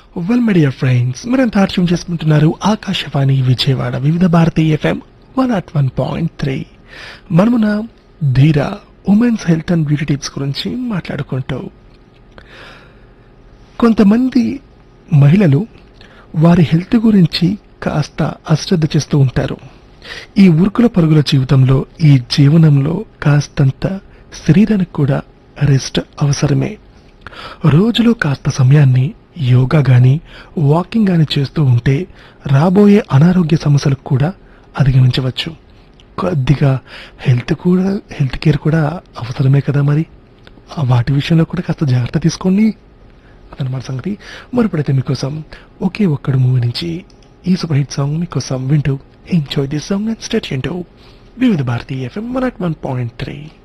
well media friends మీరంతా ఆర్చం చేసుకుంటున్నారు Akashvani Vijayawada Vividh Bharati FM one ought one point three మనమున ధీర women's health and beauty tips గురించి మాట్లాడుకుంటూ కొంతమంది మహిళలు వారి హెల్త్ గురించి కాస్త అశ్రద్ధ చేస్తూ ఉంటారు ఈ ఉరుకుల పరుగుల జీవితంలో ఈ జీవనంలో కాస్తంత శరీరానికి కూడా రెస్ట్ అవసరమే రోజులో కాస్త సమయాన్ని యోగా గాని వాకింగ్ గాని చేస్తూ ఉంటే రాబోయే అనారోగ్య సమస్యలకు కూడా అధిగమించవచ్చు కొద్దిగా హెల్త్ కూడా హెల్త్ కేర్ కూడా అవసరమే కదా మరి ఆ వాటి విషయంలో కూడా కాస్త జాగ్రత్త తీసుకోండి అదనమాట సంగతి మరిప్పుడైతే మీకోసం ఒకే ఒక్కడు మూవీ నుంచి ఈ సూపర్ హిట్ సాంగ్ మీకోసం వింటూ enjoy this song and stay Vividh Bharatiya FM one ought one point three